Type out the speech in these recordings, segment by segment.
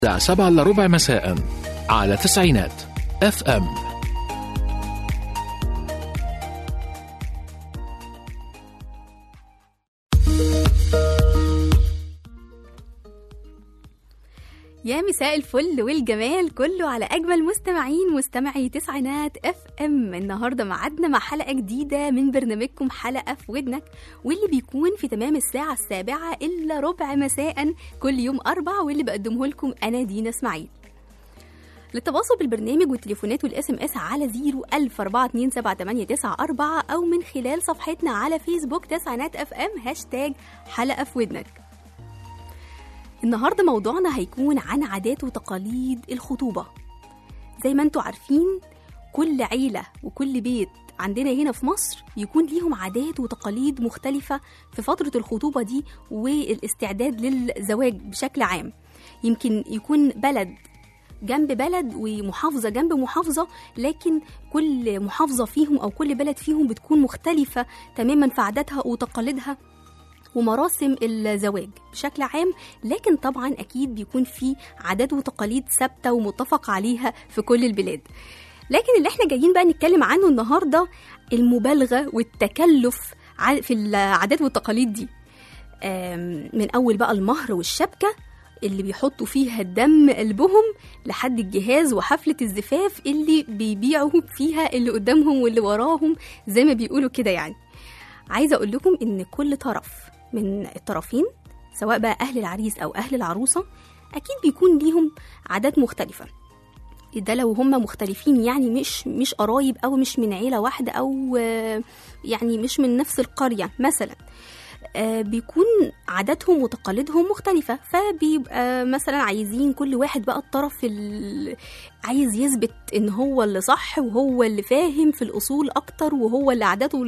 الساعة سبعة إلا ربع مساء على تسعينات اف ام يا مساء الفل والجمال كله على اجمل مستمعين مستمعي تسعينات اف ام النهارده معادنا مع حلقه جديده من برنامجكم حلقه في ودنك واللي بيكون في تمام الساعه السابعه الا ربع مساء كل يوم اربع واللي بقدمه لكم انا دينا اسماعيل للتواصل بالبرنامج والتليفونات والاس ام اس على 010427894 او من خلال صفحتنا على فيسبوك تسعينات اف ام هاشتاج حلقه في ودنك النهارده موضوعنا هيكون عن عادات وتقاليد الخطوبة زي ما انتوا عارفين كل عيلة وكل بيت عندنا هنا في مصر يكون ليهم عادات وتقاليد مختلفة في فترة الخطوبة دي والاستعداد للزواج بشكل عام يمكن يكون بلد جنب بلد ومحافظة جنب محافظة لكن كل محافظة فيهم أو كل بلد فيهم بتكون مختلفة تماما في عاداتها وتقاليدها ومراسم الزواج بشكل عام لكن طبعا اكيد بيكون في عادات وتقاليد ثابته ومتفق عليها في كل البلاد لكن اللي احنا جايين بقى نتكلم عنه النهارده المبالغه والتكلف في العادات والتقاليد دي من اول بقى المهر والشبكه اللي بيحطوا فيها الدم قلبهم لحد الجهاز وحفلة الزفاف اللي بيبيعوا فيها اللي قدامهم واللي وراهم زي ما بيقولوا كده يعني عايزة أقول لكم إن كل طرف من الطرفين سواء بقى أهل العريس أو أهل العروسة أكيد بيكون ليهم عادات مختلفة ده لو هم مختلفين يعني مش مش قرايب أو مش من عيلة واحدة أو يعني مش من نفس القرية مثلا بيكون عاداتهم وتقاليدهم مختلفة فبيبقى مثلا عايزين كل واحد بقى الطرف عايز يثبت ان هو اللي صح وهو اللي فاهم في الاصول اكتر وهو اللي عاداته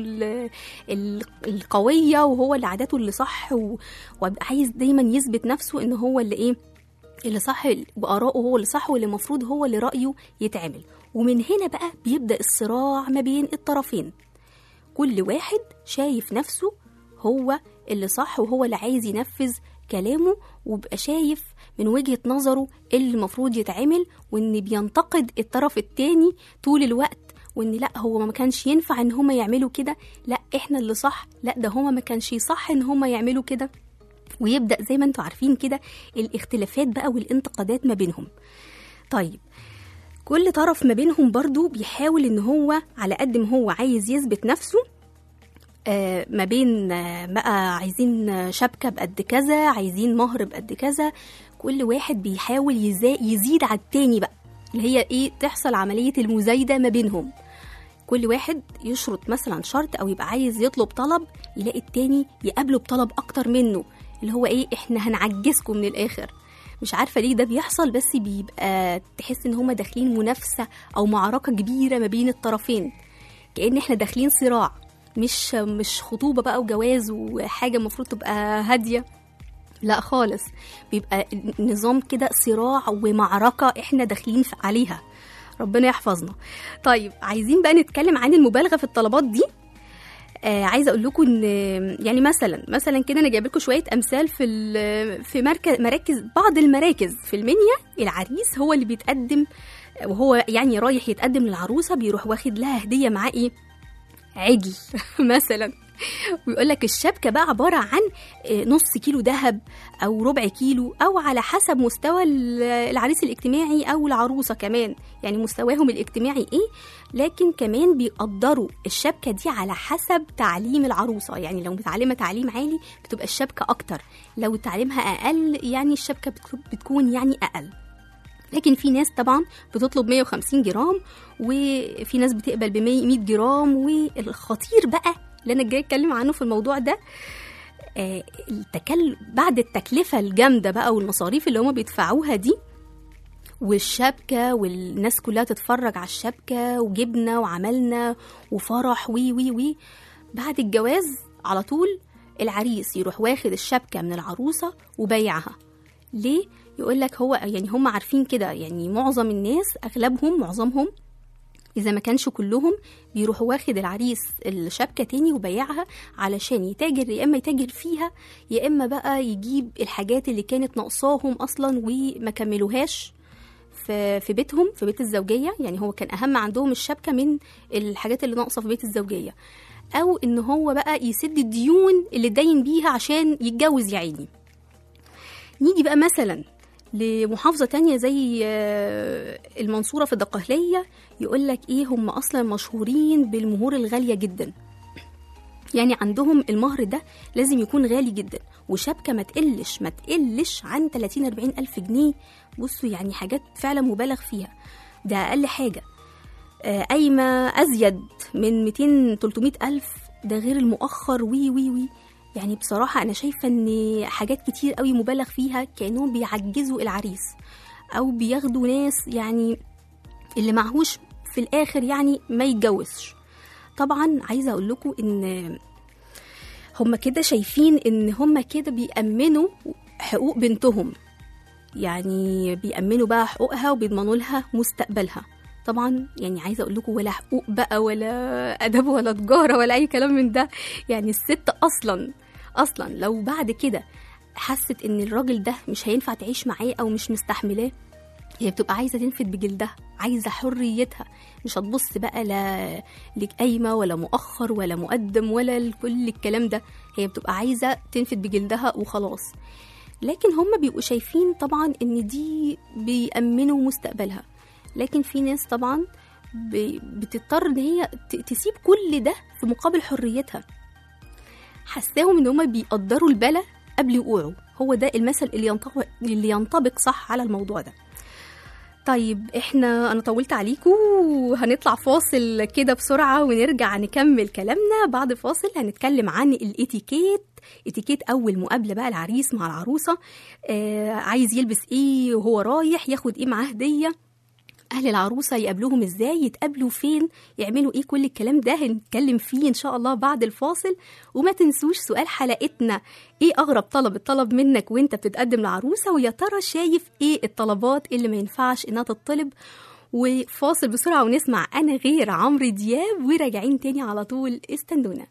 القوية وهو اللي عاداته اللي صح وعايز دايما يثبت نفسه ان هو اللي ايه اللي صح وآراءه هو اللي صح واللي المفروض هو اللي رأيه يتعمل ومن هنا بقى بيبدأ الصراع ما بين الطرفين كل واحد شايف نفسه هو اللي صح وهو اللي عايز ينفذ كلامه وبقى شايف من وجهة نظره اللي المفروض يتعمل وان بينتقد الطرف التاني طول الوقت وان لا هو ما كانش ينفع ان هما يعملوا كده لا احنا اللي صح لا ده هما ما كانش صح ان هما يعملوا كده ويبدأ زي ما انتوا عارفين كده الاختلافات بقى والانتقادات ما بينهم طيب كل طرف ما بينهم برضو بيحاول ان هو على قد ما هو عايز يثبت نفسه آه ما بين آه بقى عايزين شبكة بقد كذا عايزين مهر بقد كذا كل واحد بيحاول يزيد على التاني بقى اللي هي ايه تحصل عملية المزايدة ما بينهم كل واحد يشرط مثلا شرط او يبقى عايز يطلب طلب يلاقي التاني يقابله بطلب اكتر منه اللي هو ايه احنا هنعجزكم من الاخر مش عارفه ليه ده بيحصل بس بيبقى تحس ان هما داخلين منافسه او معركه كبيره ما بين الطرفين كأن احنا داخلين صراع مش مش خطوبه بقى وجواز وحاجه المفروض تبقى هاديه لا خالص بيبقى نظام كده صراع ومعركه احنا داخلين عليها ربنا يحفظنا طيب عايزين بقى نتكلم عن المبالغه في الطلبات دي آه عايزه اقول لكم ان يعني مثلا مثلا كده انا جايب لكم شويه امثال في في مركز مراكز بعض المراكز في المنيا العريس هو اللي بيتقدم وهو يعني رايح يتقدم للعروسه بيروح واخد لها هديه معاه ايه عجل مثلا ويقول لك الشبكه بقى عباره عن نص كيلو ذهب او ربع كيلو او على حسب مستوى العريس الاجتماعي او العروسه كمان يعني مستواهم الاجتماعي ايه لكن كمان بيقدروا الشبكه دي على حسب تعليم العروسه يعني لو متعلمه تعليم عالي بتبقى الشبكه اكتر لو تعليمها اقل يعني الشبكه بتكون يعني اقل لكن في ناس طبعا بتطلب 150 جرام وفي ناس بتقبل ب 100 جرام والخطير بقى اللي انا جاي اتكلم عنه في الموضوع ده آه التكل بعد التكلفه الجامده بقى والمصاريف اللي هما بيدفعوها دي والشبكة والناس كلها تتفرج على الشبكة وجبنا وعملنا وفرح وي وي وي بعد الجواز على طول العريس يروح واخد الشبكة من العروسة وبيعها ليه؟ يقول لك هو يعني هم عارفين كده يعني معظم الناس اغلبهم معظمهم إذا ما كانش كلهم بيروح واخد العريس الشبكة تاني وبيعها علشان يتاجر يا إما يتاجر فيها يا إما بقى يجيب الحاجات اللي كانت ناقصاهم أصلا وما كملوهاش في في بيتهم في بيت الزوجية يعني هو كان أهم عندهم الشبكة من الحاجات اللي ناقصة في بيت الزوجية أو إن هو بقى يسد الديون اللي اتدين بيها عشان يتجوز يا عيني نيجي بقى مثلا لمحافظة تانية زي آه، المنصورة في الدقهلية يقول لك ايه هم اصلا مشهورين بالمهور الغالية جدا يعني عندهم المهر ده لازم يكون غالي جدا وشبكة ما تقلش ما تقلش عن 30 40 ألف جنيه بصوا يعني حاجات فعلا مبالغ فيها ده أقل حاجة آه، قايمة أزيد من 200 300 ألف ده غير المؤخر وي وي وي يعني بصراحة أنا شايفة إن حاجات كتير قوي مبالغ فيها كأنهم بيعجزوا العريس أو بياخدوا ناس يعني اللي معهوش في الآخر يعني ما يتجوزش طبعا عايزة أقول لكم إن هما كده شايفين إن هما كده بيأمنوا حقوق بنتهم يعني بيأمنوا بقى حقوقها وبيضمنوا لها مستقبلها طبعا يعني عايزه اقول لكم ولا حقوق بقى ولا ادب ولا تجاره ولا اي كلام من ده يعني الست اصلا اصلا لو بعد كده حست ان الراجل ده مش هينفع تعيش معاه او مش مستحملاه هي بتبقى عايزه تنفد بجلدها عايزه حريتها مش هتبص بقى لا لك قايمه ولا مؤخر ولا مقدم ولا كل الكلام ده هي بتبقى عايزه تنفد بجلدها وخلاص لكن هم بيبقوا شايفين طبعا ان دي بيأمنوا مستقبلها لكن في ناس طبعا ب- بتضطر ان هي ت- تسيب كل ده في مقابل حريتها حساهم ان هم بيقدروا البلا قبل وقوعه هو ده المثل اللي ينطبق اللي ينطبق صح على الموضوع ده طيب احنا انا طولت عليكم وهنطلع فاصل كده بسرعه ونرجع نكمل كلامنا بعد فاصل هنتكلم عن الاتيكيت اتيكيت اول مقابله بقى العريس مع العروسه آه عايز يلبس ايه وهو رايح ياخد ايه معاه هديه اهل العروسه يقابلوهم ازاي يتقابلوا فين يعملوا ايه كل الكلام ده هنتكلم فيه ان شاء الله بعد الفاصل وما تنسوش سؤال حلقتنا ايه اغرب طلب اتطلب منك وانت بتتقدم لعروسه ويا ترى شايف ايه الطلبات اللي ما ينفعش انها تطلب وفاصل بسرعه ونسمع انا غير عمرو دياب وراجعين تاني على طول استنونا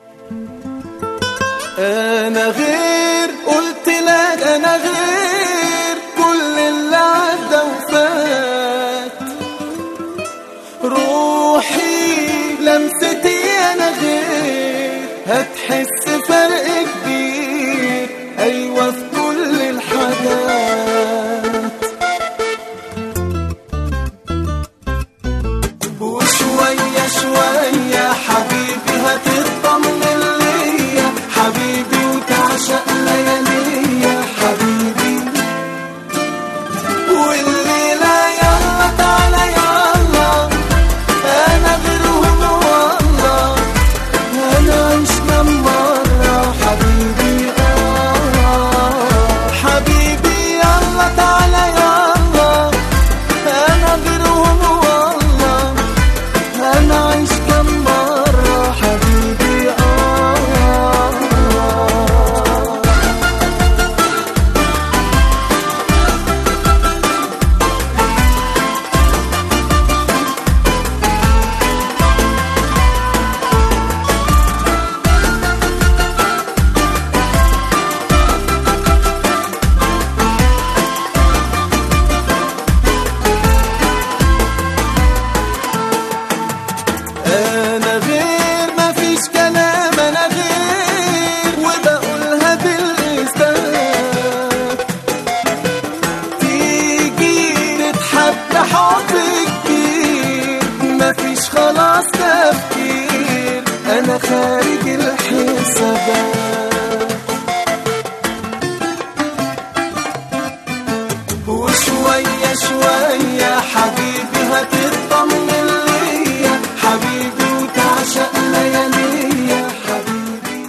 انا غير قلت لك انا غير كل اللي عدى وفات روحي لمستي انا غير هتحس فرق كبير ايوه في كل الحاجات وشوية شوية حبيبي هتطمن ليا حبيبي وتعشق لياليا حبيبي والليلة يلا تعالى يلا أنا غيرهم والله أنا عشنا مرة حبيبي آه حبيبي يلا تعالى يلا أنا غيرهم والله أنا عايش كم مرة حبيبي آه انا غير مفيش كلام انا غير وبقولها بالاستاذ تيجي تتحب حب كتير مفيش خلاص تفكير انا خارج الحسابات وشوية شوية حبيبي هتطمن ليا حبيبي وتعشق لياليا حبيبي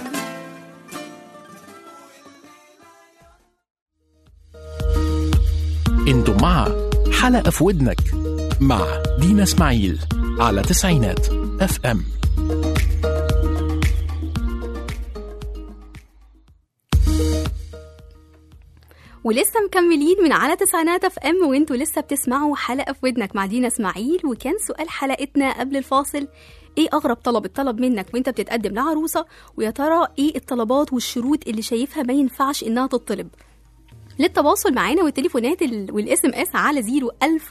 انتم مع حلقة في ودنك مع دينا اسماعيل على تسعينات اف ام ولسه مكملين من على تسعينات اف ام وانتوا لسه بتسمعوا حلقه في ودنك مع دينا اسماعيل وكان سؤال حلقتنا قبل الفاصل ايه اغرب طلب اتطلب منك وانت بتتقدم لعروسه ويا ترى ايه الطلبات والشروط اللي شايفها ما ينفعش انها تطلب للتواصل معانا والتليفونات ال- والاس ام اس على 01000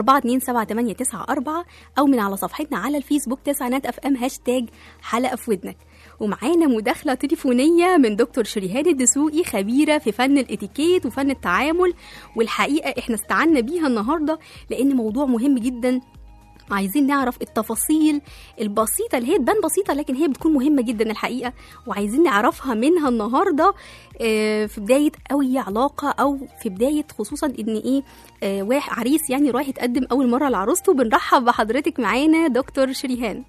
427 او من على صفحتنا على الفيسبوك تسعينات اف ام هاشتاج حلقه في ودنك ومعانا مداخله تليفونيه من دكتور شريهان الدسوقي خبيره في فن الاتيكيت وفن التعامل والحقيقه احنا استعنا بيها النهارده لان موضوع مهم جدا عايزين نعرف التفاصيل البسيطة اللي هي تبان بسيطة لكن هي بتكون مهمة جدا الحقيقة وعايزين نعرفها منها النهاردة آه، في بداية أي علاقة أو في بداية خصوصا إن إيه آه، واحد عريس يعني رايح يتقدم أول مرة لعروسته بنرحب بحضرتك معانا دكتور شريهان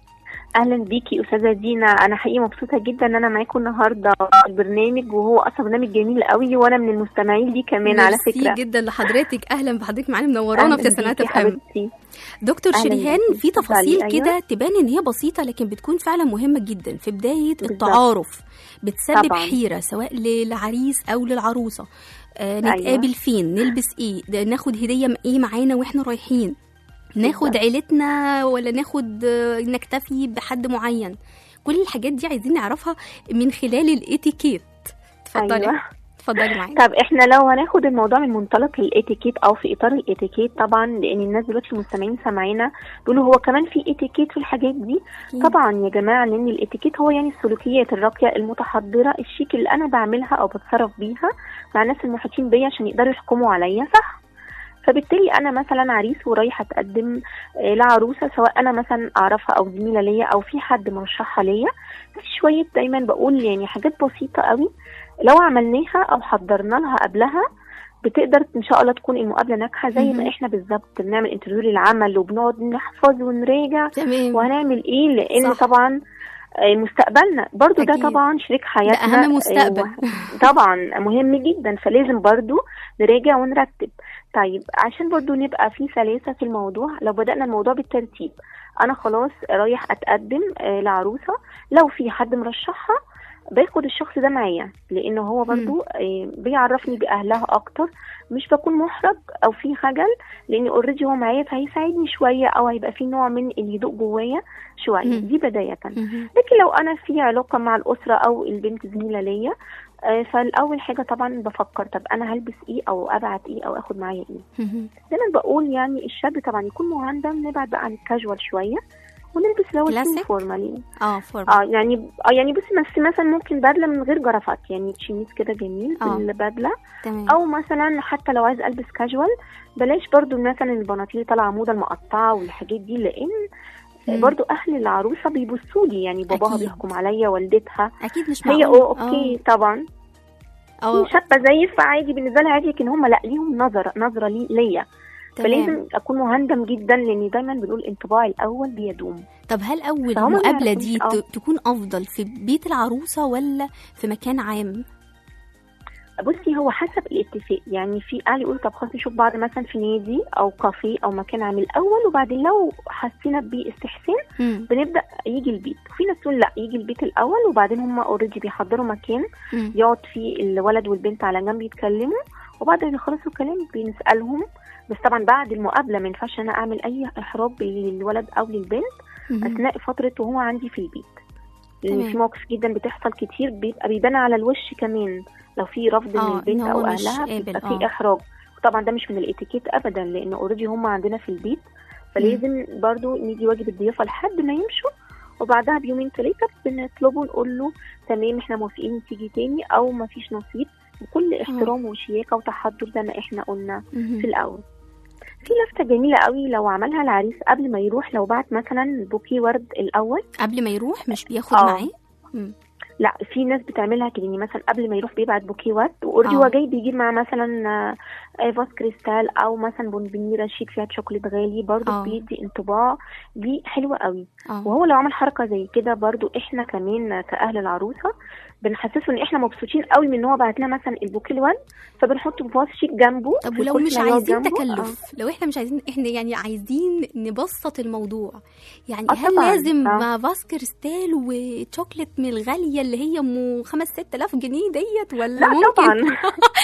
اهلا بيكي استاذه دينا انا حقيقي مبسوطه جدا ان انا معاكم النهارده في البرنامج وهو اصلا برنامج جميل قوي وانا من المستمعين ليه كمان على ميرسي فكره جدا لحضرتك أهلا بحضرتك معانا منورانا في أهلاً تسعينات بيكي اف ام حبيبتي دكتور أهلاً شريهان بيكي. في تفاصيل اتفضلي، كده أيوة. تبان ان هي بسيطه لكن بتكون فعلا مهمه جدا في بدايه بالظبط. التعارف بتسبب طبعاً. حيره سواء للعريس او للعروسه آه أيوة. نتقابل فين نلبس ايه ده ناخد هديه م- ايه معانا واحنا رايحين ناخد بالظبط. عيلتنا ولا ناخد آه، نكتفي بحد معين كل الحاجات دي عايزين نعرفها من خلال الاتيكيت اتفضلي أيوة. اتفضلي معانا طب احنا لو هناخد الموضوع من منطلق الاتيكيت او في اطار الاتيكيت طبعا لان الناس دلوقتي المستمعين سامعينا بيقولوا هو كمان في اتيكيت في الحاجات دي أكيد. طبعا يا جماعه لان الاتيكيت هو يعني السلوكيات الراقيه المتحضره الشيك اللي انا بعملها او بتصرف بيها مع الناس المحيطين بيا عشان يقدروا يحكموا عليا صح فبالتالي انا مثلا عريس ورايحه اتقدم آه، لعروسه سواء انا مثلا اعرفها او زميله ليا او في حد مرشحها ليا في شويه دايما بقول يعني حاجات بسيطه قوي لو عملناها او حضرنا لها قبلها بتقدر ان شاء الله تكون المقابله ناجحه زي مهم. ما احنا بالظبط بنعمل انترفيو للعمل وبنقعد نحفظ ونراجع تمام وهنعمل ايه لان صح. طبعا آه، مستقبلنا برضو ده أكيد. طبعا شريك حياتنا أهم مستقبل. آه، و- طبعا مهم جدا فلازم برضو نراجع ونرتب طيب عشان برضو نبقى في سلاسة في الموضوع لو بدأنا الموضوع بالترتيب أنا خلاص رايح أتقدم آه، لعروسة لو في حد مرشحها باخد الشخص ده معايا لأنه هو برضو آه، بيعرفني بأهلها أكتر مش بكون محرج أو في خجل لأن اوريدي هو معايا فهيساعدني شوية أو هيبقى في نوع من الهدوء جوايا شوية مم. دي بداية مهم. لكن لو انا في علاقه مع الاسره او البنت زميله ليا آه، فالاول حاجه طبعا بفكر طب انا هلبس ايه او ابعت ايه او اخد معايا ايه مهم. دايما بقول يعني الشاب طبعا يكون مهندم نبعد بقى عن الكاجوال شويه ونلبس اللي هو كلاسيك؟ السيم فورمال اه فورمال اه يعني اه يعني بس بس مثلا ممكن بدله من غير جرافات يعني تشيميز كده جميل آه. بالبدله تمام او مثلا حتى لو عايز البس كاجوال بلاش برضو مثلا البناطيل اللي طالعه موضه المقطعه والحاجات دي لان مم. برضو اهل العروسه بيبصوا لي يعني باباها أكيد. بيحكم عليا والدتها اكيد مش هي معقول. اه اوكي طبعا اه في شابه زيي فعادي بالنسبه لها عادي لكن هم لا ليهم نظره نظره لي ليا تمام فلازم اكون مهندم جدا لان دايما بنقول الانطباع الاول بيدوم طب هل اول فهم ما مقابله دي يعرفوش، ت- تكون افضل في بيت العروسه ولا في مكان عام بصي هو حسب الاتفاق يعني في اهل يقولوا طب خلاص نشوف بعض مثلا في نادي او كافيه او مكان عام الاول وبعدين لو حسينا باستحسان مم. بنبدا يجي البيت في ناس تقول لا يجي البيت الاول وبعدين هم اوريدي بيحضروا مكان مم. يقعد فيه الولد والبنت على جنب يتكلموا وبعد ما يخلصوا الكلام بنسالهم بس طبعا بعد المقابله ما ينفعش انا اعمل اي احراج للولد او للبنت مم. اثناء فتره وهو عندي في البيت لان تمام. في مواقف جدا بتحصل كتير بيبقى بيبان على الوش كمان لو في رفض آه، من إن البنت هو او مش اهلها قابل، بيبقى آه. في احراج وطبعا ده مش من الاتيكيت ابدا لان اوريدي هم عندنا في البيت فلازم برضو نيجي واجب الضيافه لحد ما يمشوا وبعدها بيومين ثلاثه بنطلبه نقول له تمام احنا موافقين تيجي تاني او ما فيش نصيب بكل احترام وشياكه وتحضر زي ما احنا قلنا مهم. في الاول في لفته جميله قوي لو عملها العريس قبل ما يروح لو بعت مثلا بوكيه ورد الاول قبل ما يروح مش بياخد آه. معاه مم. لا في ناس بتعملها كده يعني مثلا قبل ما يروح بيبعت بوكيه ورد واوريدي آه. هو جاي بيجيب معاه مثلا آه، فاز كريستال او مثلا بونبونيره شيك فيها شوكولات غالي برضو آه. بيدي انطباع دي حلوه قوي اه وهو لو عمل حركه زي كده برضو احنا كمان كاهل العروسه بنحسسه ان احنا مبسوطين قوي من ان هو بعت لنا مثلا البوكيه الورد فبنحط فاز شيك جنبه طب في ولو الكرسي مش اللي هيقعد عايزين جنبه. تكلف لو احنا مش عايزين احنا يعني عايزين نبسط الموضوع يعني آه هل طبعاً، لازم آه. مع فاس كريستال وشوكليت من الغاليه اللي هي ام 5 6000 جنيه ديت ولا لا ممكن طبعا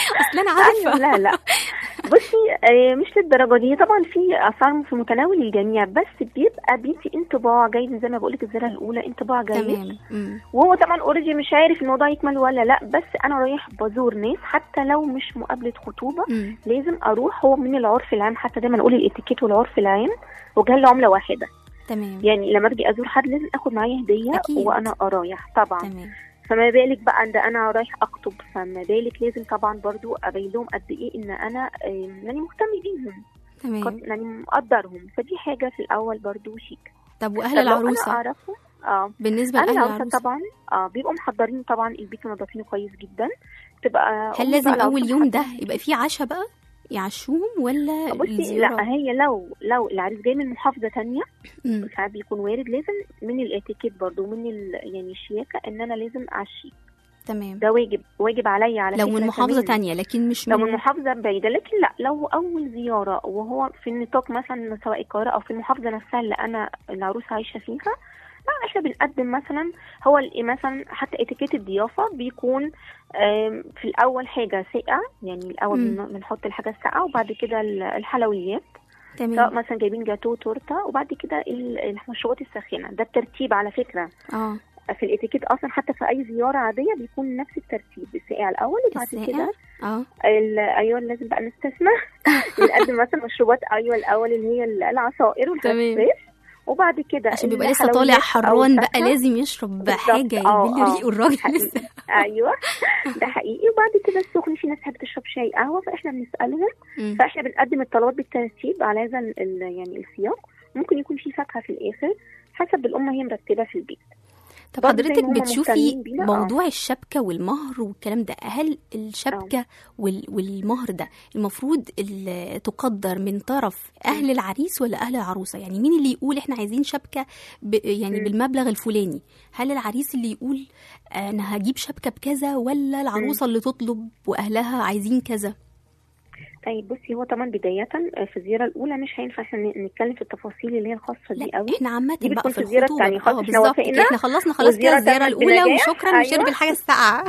اصل انا أيوة عارفه لا لا بصي آه، مش للدرجه دي طبعا في اسعار في متناول الجميع بس بيبقى بيدي انطباع جيد زي ما بقول لك الزرعه الاولى انطباع جيد تمام مم. وهو طبعا اوريدي مش عارف الموضوع يكمل ولا لا بس انا رايح بزور ناس حتى لو مش مقابله خطوبه مم. لازم اروح هو من العرف العام حتى دايما نقول الاتيكيت والعرف العام وجهال عمله واحده تمام يعني لما باجي ازور حد لازم اخد معايا هديه أكيد. وانا رايح طبعا تمام فما بالك بقى ان ده انا رايح اخطب فما بالك لازم طبعا برضو ابين لهم قد ايه ان انا آم، يعني مهتم بيهم تمام قد- يعني مقدرهم فدي حاجه في الاول برضو شيك طب واهل طب لو العروسه انا اعرفه اه بالنسبه اهل لاهل العروسه العروسه طبعا اه بيبقوا محضرين طبعا البيت منظفينه كويس جدا تبقى هل أمي لازم بقى العروسة اول يوم ده محضرة- يبقى فيه عشاء بقى يعشوهم ولا بصي الزيارة؟ لا هي لو لو العريس جاي من محافظه تانية مم. ساعات بيكون وارد لازم من الاتيكيت برضو من ال... يعني الشياكه ان انا لازم اعشيه تمام ده واجب واجب عليا على لو فكرة من محافظه كمان. تانية لكن مش لو من من محافظة بعيدة لكن لا لو أول زيارة وهو في النطاق مثلا سواء القاهرة أو في المحافظة نفسها اللي أنا العروسة عايشة فيها لا احنا بنقدم مثلا هو ال- مثلا حتى اتيكيت الضيافة بيكون آم، في الأول حاجة ساقعة يعني الأول مم. بن- بنحط الحاجة الساقعة وبعد كده ال- الحلويات سواء تمام مثلا جايبين جاتو تورته وبعد كده ال- المشروبات الساخنة ده الترتيب على فكرة اه في الاتيكيت أصلا حتى في أي زيارة عادية بيكون نفس الترتيب الساقع الأول وبعد الساقع؟ كده اه ال- ايوه لازم بقى نستثنى نقدم مثلا مشروبات ايوه الاول اللي هي ال- العصائر والخفاف وبعد كده عشان بيبقى لسه طالع الحلويات أو حران بقى الفاكهة. لازم يشرب بالظبط. حاجه آه، يبل آه. ريقه الراجل حقيقي. لسه ايوه ده حقيقي وبعد كده السخن في ناس تحب تشرب شاي قهوه فاحنا بنسالهم مم. فاحنا بنقدم الطلبات بالترتيب على هذا ال- ال- يعني السياق ممكن يكون في فاكهه في الاخر حسب الام هي مرتبه في البيت طب برضه زي حضرتك ما هما بتشوفي مهتمين بينا، آه. موضوع الشبكة والمهر والكلام ده هل الشبكة وال- والمهر ده المفروض ال- تقدر من طرف أهل العريس ولا أهل العروسة يعني مين اللي يقول إحنا عايزين شبكة ب يعني مم. بالمبلغ الفلاني هل العريس اللي يقول أنا هجيب شبكة بكذا ولا العروسة اللي تطلب وأهلها عايزين كذا طيب بصي هو طبعا بدايه في الزياره الاولى مش هينفع احنا نتكلم في التفاصيل اللي هي الخاصه دي لا قوي احنا عامة دي بقى بتكون في في الزيارة الخطوبة التانية. بقى. خلاص آه، احنا بالظبط وافقنا كده. احنا خلصنا خلاص كده والزيارة الزيارة تمت الأولى بنجاح. وشكرا أيوة. نشرب الحاجة الساقعة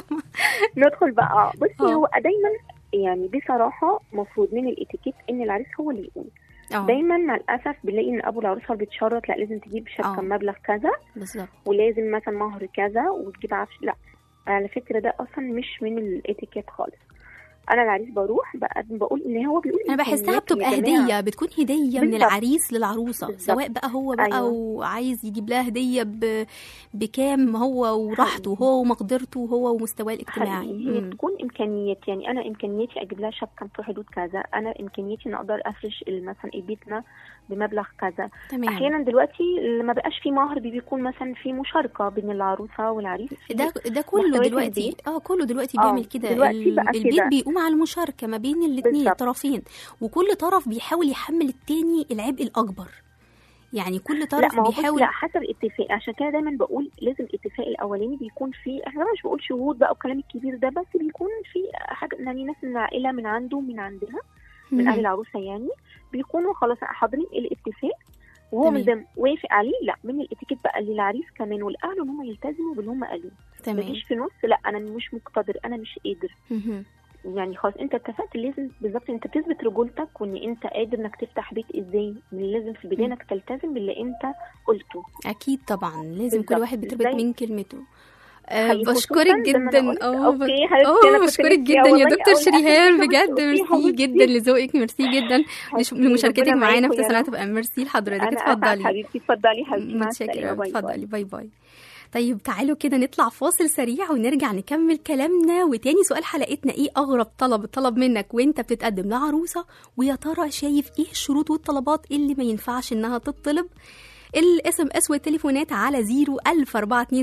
ندخل بقى بصي آه. هو دايما يعني بصراحه مفروض من الاتيكيت ان العريس هو اللي يقول اه دايما مع الاسف بنلاقي ان ابو العروسه هو اللي بيتشرط لا لازم تجيب شبكه آه. مبلغ كذا بالظبط ولازم مثلا مهر كذا وتجيب عفش لا على فكره ده اصلا مش من الاتيكيت خالص انا العريس بروح بقدم بقول ان هو بيقول انا بحسها إمكانياتي بتبقى يا جماعة. هديه بتكون هديه من بالظبط. العريس للعروسه بالظبط. سواء بقى هو بقى أيوة. وعايز يجيب لها هديه ب... بكام هو وراحته حقيقي. هو ومقدرته هو ومستواه الاجتماعي حقيقي هي مم. بتكون امكانيات يعني انا امكانياتي اجيب لها شبكه في حدود كذا انا امكانياتي ان اقدر افرش مثلا بيتنا بمبلغ كذا تمام احيانا دلوقتي ما بقاش في مهر بيكون مثلا في مشاركه بين العروسه والعريس في ده ده كله محتويات دلوقتي البيت. اه كله دلوقتي آه، بيعمل كده دلوقتي ال- بقى البيت كده. بيقوم على المشاركه ما بين الاثنين بالظبط. الطرفين وكل طرف بيحاول يحمل التاني العبء الاكبر يعني كل لا طرف ما هو بص بيحاول لا حسب الاتفاق عشان كده دايما بقول لازم الاتفاق الاولاني بيكون فيه احنا مش بقول شهود بقى والكلام الكبير ده بس بيكون في حاجه يعني ناس من العائله من عنده من عندها من مم. اهل العروسه يعني بيكونوا خلاص حاضرين الاتفاق وهو تمام. من ده وافق عليه لا من الاتيكيت بقى للعريس كمان والاهل ان هم يلتزموا باللي هم قالوه ما تمام تجيش في نص لا انا مش مقتدر انا مش قادر مهم. يعني خلاص انت اتفقت لازم بالظبط انت تثبت رجولتك وان انت قادر انك تفتح بيت ازاي من لازم في البدايه مم. انك تلتزم باللي انت قلته اكيد طبعا لازم كل بالظبط. واحد بيتربط إزاي؟ من كلمته آه حقيقي بشكرك خصوصاً زي ما أنا جدا قلت. اه أوكي، حبيبتي، أنا اه كنت بشكرك ناسية جدا يا والله دكتور أول شريهان أسئلة بجد أوكي، ميرسي حبيبتي. جدا لذوقك ميرسي جدا لش- حبيبتي، لمشاركتك ربنا معانا معاكم في يا تسعينات رب. تبقى ميرسي لحضرتك انا اسف اتفضلي حبيبتي اتفضلي حبيبتي مع متشكرة السلامه باي باي اتفضلي باي باي طيب تعالوا كده نطلع فاصل سريع ونرجع نكمل كلامنا وتاني سؤال حلقتنا ايه اغرب طلب طلب منك وانت بتتقدم لعروسه ويا ترى شايف ايه الشروط والطلبات اللي ما ينفعش انها تطلب الاس ام اس والتليفونات على 0 1000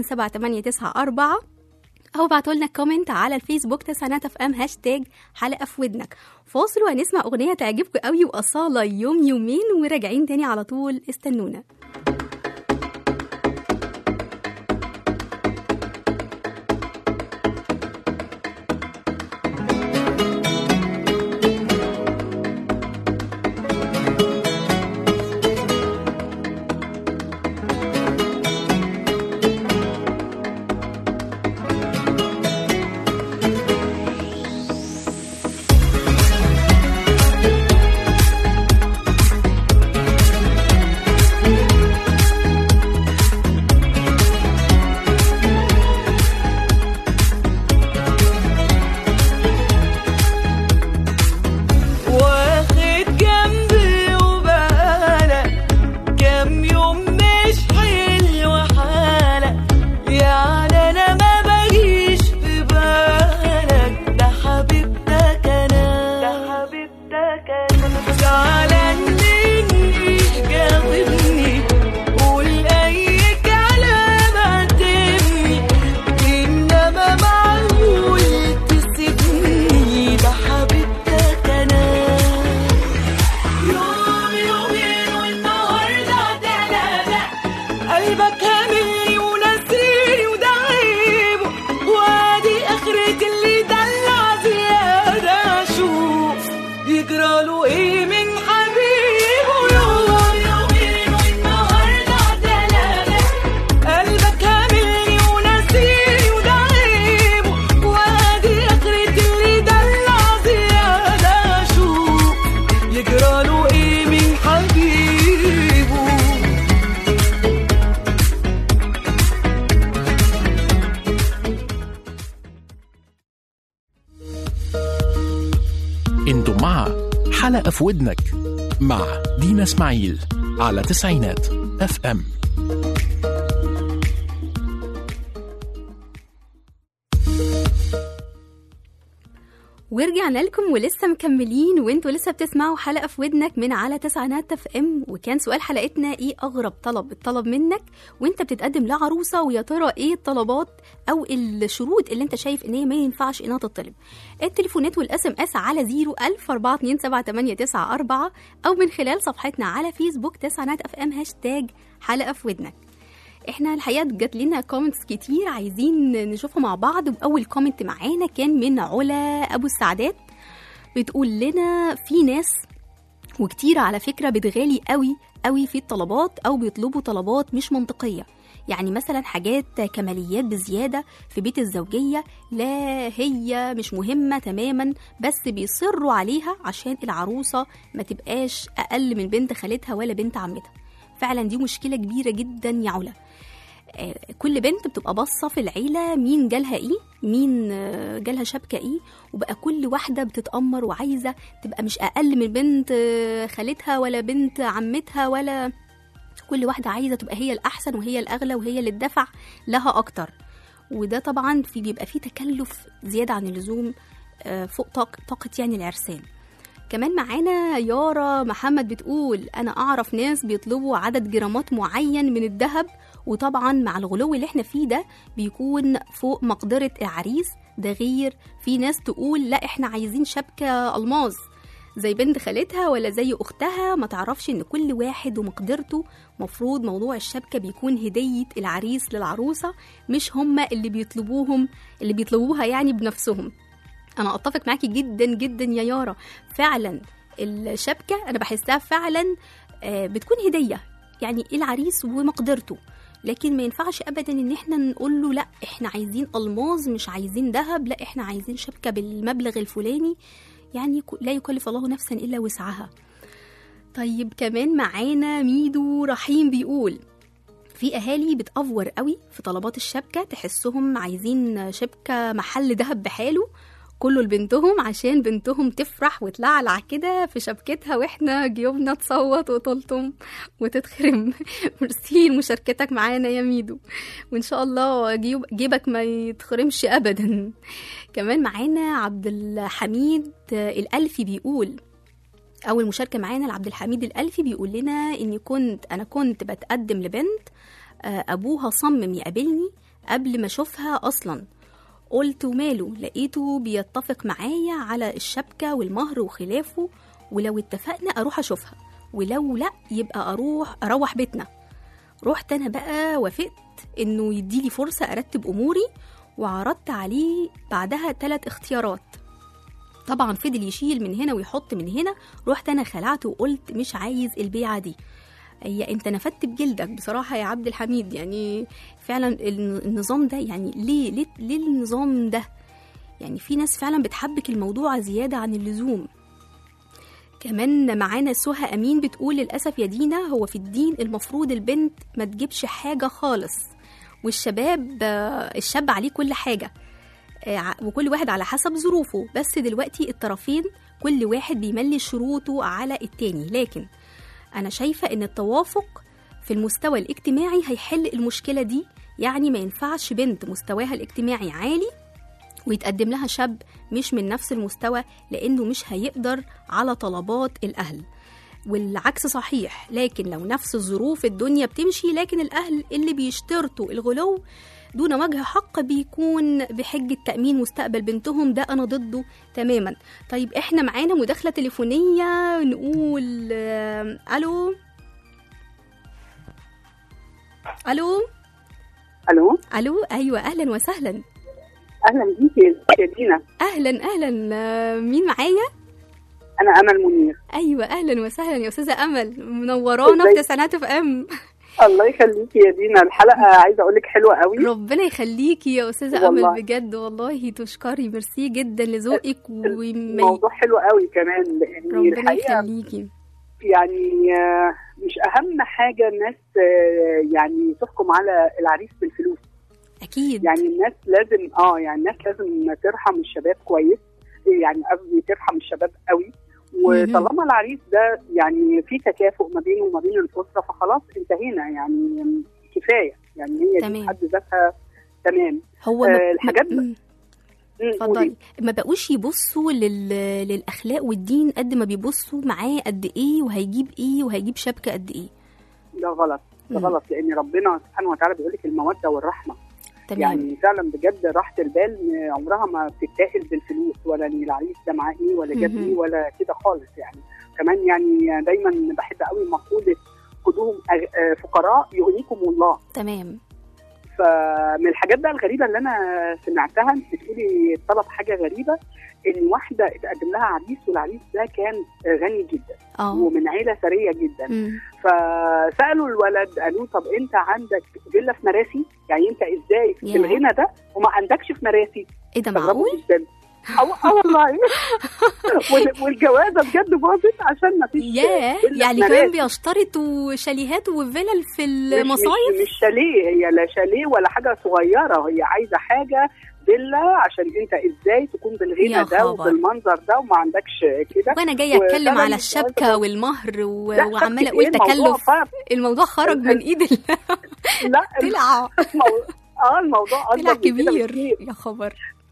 427 او ابعتوا لنا كومنت على الفيسبوك تسعينات اف ام هاشتاج حلقه في ودنك فاصل وهنسمع اغنيه تعجبكم قوي واصاله يوم يومين وراجعين تاني على طول استنونا زعلان مني جاوبني قول أي كلام عاتبني إنما معقول تسيبني ده حبيبتك أنا يوم يومين والنهارده تلاتة قلبك هاملني وناسيني وده عيبه وادي اخرة اللي دلع زيادة اشوف يجراله ايه من حبيبه يوم يومين والنهارده تلاتة قلبك هاملني وناسيني وده عيبه وادي اخرة اللي دلع زيادة اشوف يجراله ايه من حبيبه انتم مع حلقة في ودنك مع دينا اسماعيل على تسعينات اف ام ورجعنا لكم ولسه مكملين وانتوا لسه بتسمعوا حلقه في ودنك من على تسعينات اف ام وكان سؤال حلقتنا ايه اغرب طلب اتطلب منك وانت بتتقدم لعروسه ويا ترى ايه الطلبات او الشروط اللي انت شايف ان هي ما ينفعش انها تطلب التليفونات والاس ام اس على 01000 427 او من خلال صفحتنا على فيسبوك تسعينات اف ام هاشتاج حلقه في ودنك احنا الحقيقه جات لنا كومنتس كتير عايزين نشوفها مع بعض واول كومنت معانا كان من علا ابو السعدات بتقول لنا في ناس وكتير على فكره بتغالي قوي قوي في الطلبات او بيطلبوا طلبات مش منطقيه يعني مثلا حاجات كماليات بزياده في بيت الزوجيه لا هي مش مهمه تماما بس بيصروا عليها عشان العروسه ما تبقاش اقل من بنت خالتها ولا بنت عمتها فعلا دي مشكله كبيره جدا يا علا آه، كل بنت بتبقى باصه في العيله مين جالها ايه مين آه، جالها شبكه ايه وبقى كل واحده بتتامر وعايزه تبقى مش اقل من بنت آه، خالتها ولا بنت عمتها ولا كل واحده عايزه تبقى هي الاحسن وهي الاغلى وهي اللي تدفع لها اكتر وده طبعا في بيبقى فيه تكلف زياده عن اللزوم آه، فوق طاق- طاقه يعني العرسان كمان معانا يارا محمد بتقول انا اعرف ناس بيطلبوا عدد جرامات معين من الذهب وطبعا مع الغلو اللي احنا فيه ده بيكون فوق مقدرة العريس ده غير في ناس تقول لا احنا عايزين شبكة الماظ زي بنت خالتها ولا زي اختها ما تعرفش ان كل واحد ومقدرته مفروض موضوع الشبكة بيكون هدية العريس للعروسة مش هما اللي بيطلبوهم اللي بيطلبوها يعني بنفسهم انا اتفق معاكي جدا جدا يا يارا فعلا الشبكه انا بحسها فعلا آه، بتكون هديه يعني العريس ومقدرته لكن ما ينفعش ابدا ان احنا نقول له لا احنا عايزين الماظ مش عايزين ذهب لا احنا عايزين شبكه بالمبلغ الفلاني يعني ك- لا يكلف الله نفسا الا وسعها طيب كمان معانا ميدو رحيم بيقول في اهالي بتأفور قوي في طلبات الشبكه تحسهم عايزين شبكه محل ذهب بحاله كله لبنتهم عشان بنتهم تفرح وتلعلع كده في شبكتها واحنا جيوبنا تصوت وتلطم وتتخرم ميرسي لمشاركتك معانا يا ميدو وان شاء الله جيوب جيبك ما يتخرمش ابدا كمان معانا عبد الحميد الالفي بيقول اول مشاركه معانا لعبد الحميد الالفي بيقول لنا اني كنت انا كنت بتقدم لبنت آه، ابوها صمم يقابلني قبل ما اشوفها اصلا قلت وماله لقيته بيتفق معايا على الشبكه والمهر وخلافه ولو اتفقنا اروح اشوفها ولو لا يبقى اروح اروح بيتنا رحت انا بقى وافقت انه يديلي فرصه ارتب اموري وعرضت عليه بعدها ثلاث اختيارات طبعا فضل يشيل من هنا ويحط من هنا رحت انا خلعت وقلت مش عايز البيعه دي هي انت نفدت بجلدك بصراحه يا عبد الحميد يعني فعلا الن- النظام ده يعني ليه ليه, ليه النظام ده يعني في ناس فعلا بتحبك الموضوع زياده عن اللزوم كمان معانا سهى امين بتقول للاسف يا دينا هو في الدين المفروض البنت ما تجيبش حاجه خالص والشباب آه، الشاب عليه كل حاجه آه، وكل واحد على حسب ظروفه بس دلوقتي الطرفين كل واحد بيملي شروطه على التاني لكن أنا شايفة إن التوافق في المستوى الاجتماعي هيحل المشكلة دي يعني ما ينفعش بنت مستواها الاجتماعي عالي ويتقدم لها شاب مش من نفس المستوى لأنه مش هيقدر على طلبات الأهل والعكس صحيح لكن لو نفس الظروف الدنيا بتمشي لكن الأهل اللي بيشترطوا الغلو دون وجه حق بيكون بحجة تأمين مستقبل بنتهم ده أنا ضده تماما طيب إحنا معانا مداخلة تليفونية نقول آه، ألو ألو الو ألو أيوة أهلا وسهلا اهلا بيكي يا دينا أهلا أهلا آه، مين معايا؟ انا امل منير أيوة أهلا وسهلا يا أستاذة أمل منورانا في ازيك؟ تسعينات اف ام الله يخليكي يا دينا الحلقه عايزه اقول لك حلوه قوي ربنا يخليكي يا أستاذة والله. أمل بجد والله تشكري ميرسي جدا لذوقك وما الموضوع حلو قوي كمان لان ربنا الحقيقه يخليكي يعني آه، مش اهم حاجه الناس آه، يعني تحكم على العريس بالفلوس أكيد يعني الناس لازم اه يعني الناس لازم ترحم الشباب كويس يعني قصدي ترحم الشباب قوي وطالما العريس ده يعني في تكافؤ ما بينه وما بين الاسره فخلاص انتهينا يعني كفايه يعني هي دي تمام. في حد ذاتها تمام هو آه، ما- الحاجات- مم. مم، قولي. اتفضلي ما بقوش يبصوا لل... للاخلاق والدين قد ما بيبصوا معاه قد ايه وهيجيب ايه وهيجيب شبكه قد ايه ده غلط ده مم. غلط لان ربنا سبحانه وتعالى بيقول لك الموده والرحمه تمام يعني فعلا بجد راحه البال عمرها ما بتتاخد بالفلوس ولا ان العريس ده معاه ايه ولا جاب مهم. ايه ولا كده خالص يعني كمان يعني دايما بحب قوي مقوله خدوهم أغ- آه، فقراء يغنيكم الله تمام فمن الحاجات بقى الغريبه اللي انا سمعتها انت بتقولي طلب حاجه غريبه ان واحده اتقدم لها عريس والعريس ده كان غني جدا اه ومن عيله ثريه جدا مم. فسالوا الولد قالوا طب انت عندك فيلا في مراسي يعني انت ازاي ياه. في الغنى ده وما عندكش في مراسي ايه ده استغربوا معقول جدا اه آه والله وال- والجوازه بجد باظت عشان ما فيش ياه فيلا يعني في كمان مراسي. بيشترطوا شاليهات وفلل في مش- المصايف مش, مش شاليه هي لا شاليه ولا حاجه صغيره هي عايزه حاجه فيلا عشان انت ازاي تكون يا بالغنى ده خبر. وبالمنظر ده وما عندكش كده وانا جايه اتكلم وفعلاً على الشبكه الجواز- والمهر و... لا، وعماله شبكة اقول إيه؟ الموضوع تكلف فرق. الموضوع خرج من ايد ال- لا طلع المو- اه الموضوع طلع اكبر من كده كبير بكتير. يا خبر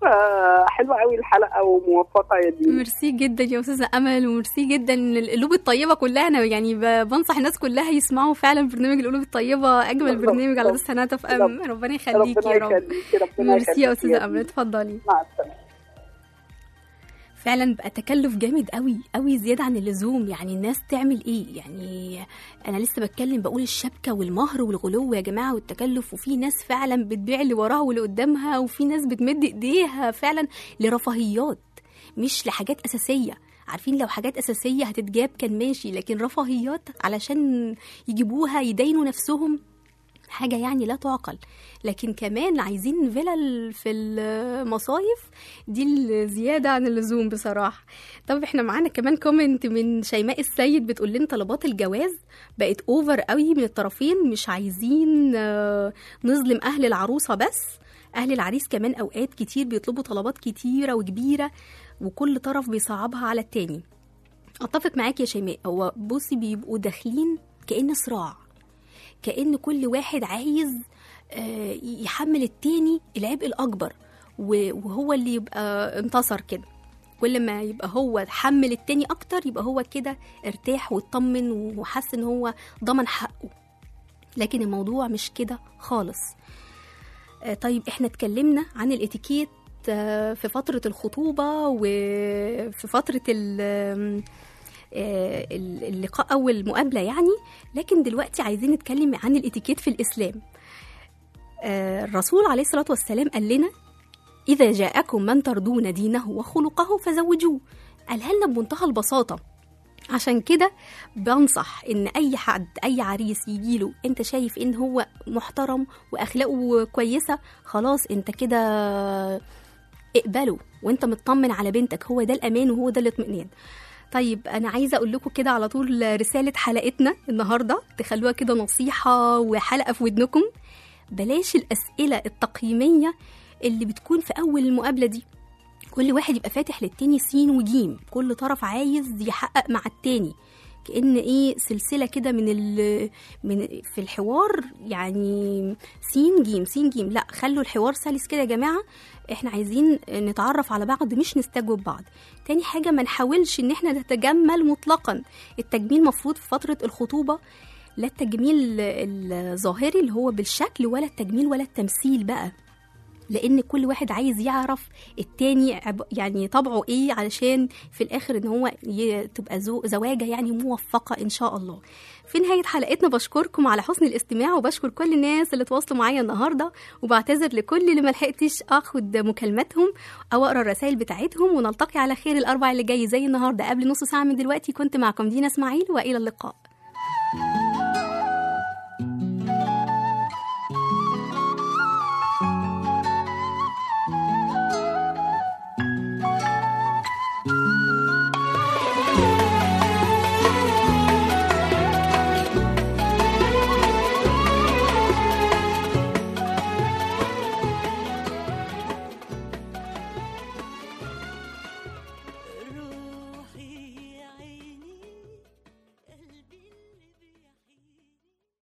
حلوه قوي الحلقه وموفقه يا دي ميرسي جدا يا استاذه امل وميرسي جدا القلوب الطيبه كلها انا يعني ب- بنصح الناس كلها يسمعوا فعلا برنامج القلوب الطيبه اجمل رب- برنامج على رب- تسعينات اف ام ربنا يخليكي ربنا يا رب يخليكي ربنا ميرسي يا يخليكي استاذه امل دي. اتفضلي مع السلامه فعلا بقى تكلف جامد قوي قوي زياده عن اللزوم يعني الناس تعمل ايه يعني انا لسه بتكلم بقول الشبكه والمهر والغلو يا جماعه والتكلف وفي ناس فعلا بتبيع اللي وراها واللي قدامها وفي ناس بتمد ايديها فعلا لرفاهيات مش لحاجات اساسيه عارفين لو حاجات اساسيه هتتجاب كان ماشي لكن رفاهيات علشان يجيبوها يدينوا نفسهم حاجة يعني لا تعقل لكن كمان عايزين فيلل في المصايف دي الزيادة عن اللزوم بصراحة طب احنا معانا كمان كومنت من شيماء السيد بتقول لنا طلبات الجواز بقت اوفر قوي من الطرفين مش عايزين آه، نظلم اهل العروسة بس اهل العريس كمان اوقات كتير بيطلبوا طلبات كتيرة وكبيرة وكل طرف بيصعبها على التاني اتفق معاك يا شيماء هو بصي بيبقوا داخلين كأن صراع كأن كل واحد عايز آه، يحمل التاني العبء الأكبر و- وهو اللي يبقى انتصر كده كل ما يبقى هو حمل التاني أكتر يبقى هو كده ارتاح واطمن وحس إن هو ضمن حقه لكن الموضوع مش كده خالص آه، طيب احنا اتكلمنا عن الاتيكيت آه، في فترة الخطوبة وفي فترة ال- آم، آه، اللقاء أو المقابلة يعني لكن دلوقتي عايزين نتكلم عن الاتيكيت في الإسلام آه، الرسول عليه الصلاة والسلام قال لنا إذا جاءكم من ترضون دينه وخلقه فزوجوه قالها لنا بمنتهى البساطة عشان كده بنصح ان اي حد اي عريس يجيله انت شايف ان هو محترم واخلاقه كويسه خلاص انت كده اقبله وانت مطمن على بنتك هو ده الامان وهو ده الاطمئنان طيب انا عايزه اقول لكم كده على طول رساله حلقتنا النهارده تخلوها كده نصيحه وحلقه في ودنكم بلاش الاسئله التقييميه اللي بتكون في اول المقابله دي كل واحد يبقى فاتح للتاني سين وجيم كل طرف عايز يحقق مع التاني كأن ايه سلسلة كده من ال من في الحوار يعني سين جيم سين جيم لا خلوا الحوار سلس كده يا جماعة احنا عايزين نتعرف على بعض مش نستجوب بعض تاني حاجة ما نحاولش ان احنا نتجمل مطلقا التجميل مفروض في فترة الخطوبة لا التجميل الظاهري اللي هو بالشكل ولا التجميل ولا التمثيل بقى لان كل واحد عايز يعرف التاني عب- يعني طبعه ايه علشان في الاخر ان هو ي- تبقى زو- زواجه يعني موفقه ان شاء الله في نهايه حلقتنا بشكركم على حسن الاستماع وبشكر كل الناس اللي تواصلوا معايا النهارده وبعتذر لكل اللي ملحقتش اخد مكالماتهم او اقرا الرسائل بتاعتهم ونلتقي على خير الاربع اللي جاي زي النهارده قبل نص ساعه من دلوقتي كنت معكم دينا اسماعيل والى اللقاء